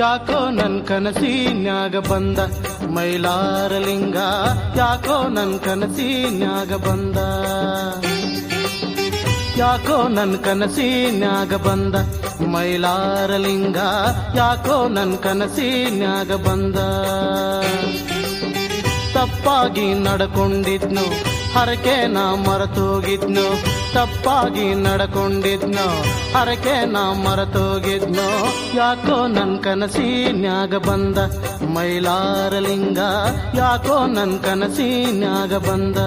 ಯಾಕೋ ನನ್ ಕನಸಿನ್ಯಾಗ ಬಂದ ಮೈಲಾರಲಿಂಗ ಯಾಕೋ ನನ್ ಕನಸಿನ್ಯಾಗ ಬಂದ ಯಾಕೋ ನನ್ ಕನಸಿನ್ಯಾಗ ಬಂದ ಮೈಲಾರಲಿಂಗ ಯಾಕೋ ನನ್ ಕನಸಿನ್ಯಾಗ ಬಂದ ತಪ್ಪಾಗಿ ನಡ್ಕೊಂಡಿದ್ನು ಹರಕೆ ನಾ ಮರೆತೋಗಿದ್ನು ತಪ್ಪಾಗಿ ನಡ್ಕೊಂಡಿದ್ನು ಹರಕೆ ನಾ ಮರೆತೋಗಿದ್ನು ಯಾಕೋ ನನ್ ಕನಸಿನ್ಯಾಗ ಬಂದ ಮೈಲಾರಲಿಂಗ ಯಾಕೋ ನನ್ ಕನಸಿನ್ಯಾಗ ಬಂದ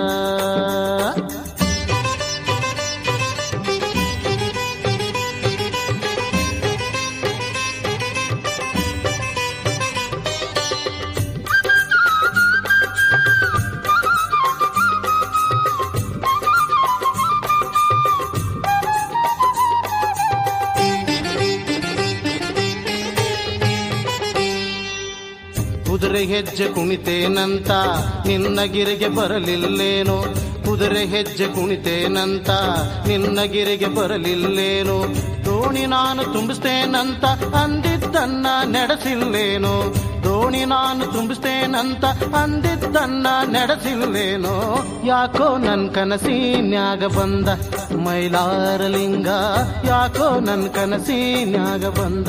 ಕುದುರೆ ಹೆಜ್ಜೆ ಕುಣಿತೇನಂತ ನಿನ್ನ ಗಿರಿಗೆ ಬರಲಿಲ್ಲೇನೋ ಕುದುರೆ ಹೆಜ್ಜೆ ಕುಣಿತೇನಂತ ನಿನ್ನ ಗಿರಿಗೆ ಬರಲಿಲ್ಲೇನೋ ದೋಣಿ ನಾನು ತುಂಬಿಸ್ತೇನಂತ ಅಂದಿದ್ದನ್ನ ನಡೆಸಿಲ್ಲೇನೋ ದೋಣಿ ನಾನು ತುಂಬಿಸ್ತೇನಂತ ಅಂದಿದ್ದನ್ನ ನಡೆಸಿಲ್ಲೇನೋ ಯಾಕೋ ನನ್ ಕನಸಿನ್ಯಾಗ ಬಂದ ಮೈಲಾರಲಿಂಗ ಯಾಕೋ ನನ್ ಕನಸಿನ್ಯಾಗ ಬಂದ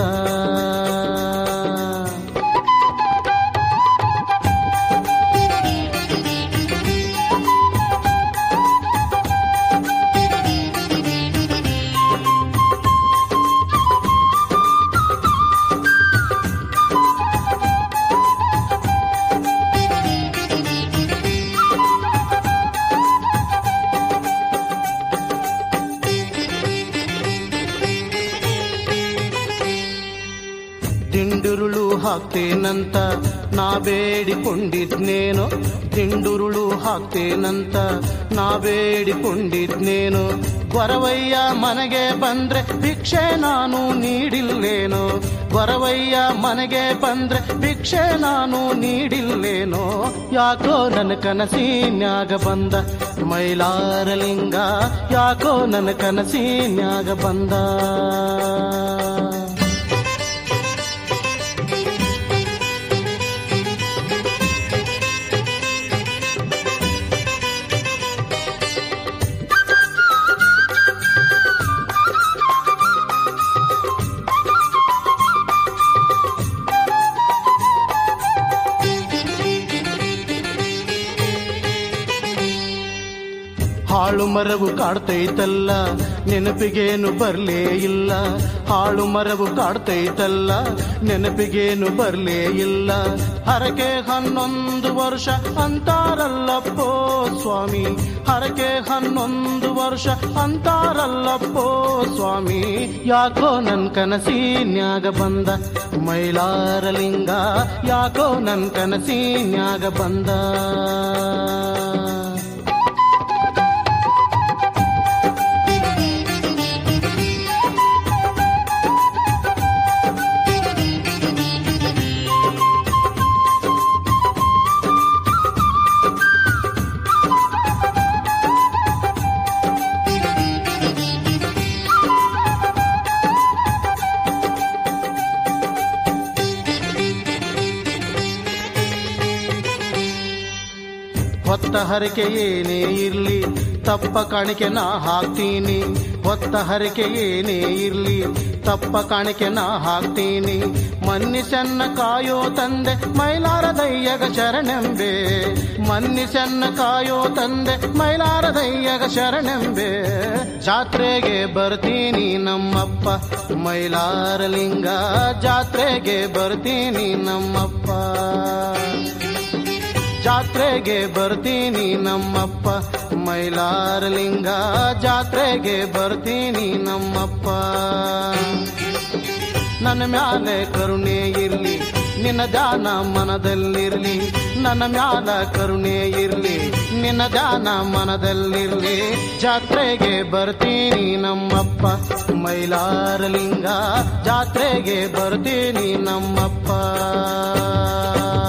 ದಿಂಡುರುಳು ಹಾಕ್ತೇನಂತ ನಾ ಬೇಡಿಕೊಂಡಿದ್ನೇನು ದಿಂಡುರುಳು ಹಾಕ್ತೇನಂತ ನಾ ಬೇಡಿಕೊಂಡಿದ್ನೇನು ಗೊರವಯ್ಯ ಮನೆಗೆ ಬಂದ್ರೆ ಭಿಕ್ಷೆ ನಾನು ನೀಡಿಲ್ಲೇನೋ ಗೊರವಯ್ಯ ಮನೆಗೆ ಬಂದ್ರೆ ಭಿಕ್ಷೆ ನಾನು ನೀಡಿಲ್ಲೇನೋ ಯಾಕೋ ನನ್ನ ಕನಸಿನ್ಯಾಗ ಬಂದ ಮೈಲಾರಲಿಂಗ ಯಾಕೋ ನನ್ನ ಕನಸಿನ್ಯಾಗ ಬಂದ ಹಾಳು ಮರವು ಕಾಡ್ತೈತಲ್ಲ ನೆನಪಿಗೇನು ಬರ್ಲೇ ಇಲ್ಲ ಹಾಳು ಮರವು ಕಾಡ್ತೈತಲ್ಲ ನೆನಪಿಗೇನು ಬರ್ಲೇ ಇಲ್ಲ ಹರಕೆ ಹನ್ನೊಂದು ವರ್ಷ ಅಂತಾರಲ್ಲಪ್ಪೋ ಸ್ವಾಮಿ ಹರಕೆ ಹನ್ನೊಂದು ವರ್ಷ ಅಂತಾರಲ್ಲಪ್ಪೋ ಸ್ವಾಮಿ ಯಾಕೋ ನನ್ ಕನಸಿನ್ಯಾಗ ಬಂದ ಮೈಲಾರಲಿಂಗ ಯಾಕೋ ನನ್ ಕನಸಿನ್ಯಾಗ ಬಂದ ಹೊತ್ತ ಹರಕೆ ಏನೇ ಇರ್ಲಿ ತಪ್ಪ ಕಾಣಿಕೆ ನಾ ಹಾಕ್ತೀನಿ ಹೊತ್ತ ಹರಕೆ ಏನೇ ಇರ್ಲಿ ತಪ್ಪ ಕಾಣಿಕೆ ನಾ ಹಾಕ್ತೀನಿ ಮನ್ನಿಸನ್ನ ಕಾಯೋ ತಂದೆ ಮೈಲಾರದಯ್ಯಗ ಶರಣೆಂಬೆ ಮನ್ನಿಸನ್ನ ಕಾಯೋ ತಂದೆ ಮೈಲಾರದಯ್ಯಗ ಶರಣೆಂಬೆ ಜಾತ್ರೆಗೆ ಬರ್ತೀನಿ ನಮ್ಮಪ್ಪ ಮೈಲಾರಲಿಂಗ ಜಾತ್ರೆಗೆ ಬರ್ತೀನಿ ನಮ್ಮಪ್ಪ ಜಾತ್ರೆಗೆ ಬರ್ತೀನಿ ನಮ್ಮಪ್ಪ ಮೈಲಾರಲಿಂಗ ಜಾತ್ರೆಗೆ ಬರ್ತೀನಿ ನಮ್ಮಪ್ಪ ನನ್ನ ಮ್ಯಾಲೆ ಕರುಣೆ ಇರ್ಲಿ ನಿನ್ನ ಧ್ಯಾನ ಮನದಲ್ಲಿರ್ಲಿ ನನ್ನ ಮ್ಯಾಲ ಕರುಣೆ ಇರ್ಲಿ ನಿನ್ನ ಧ್ಯಾನ ಮನದಲ್ಲಿರ್ಲಿ ಜಾತ್ರೆಗೆ ಬರ್ತೀನಿ ನಮ್ಮಪ್ಪ ಮೈಲಾರಲಿಂಗ ಜಾತ್ರೆಗೆ ಬರ್ತೀನಿ ನಮ್ಮಪ್ಪ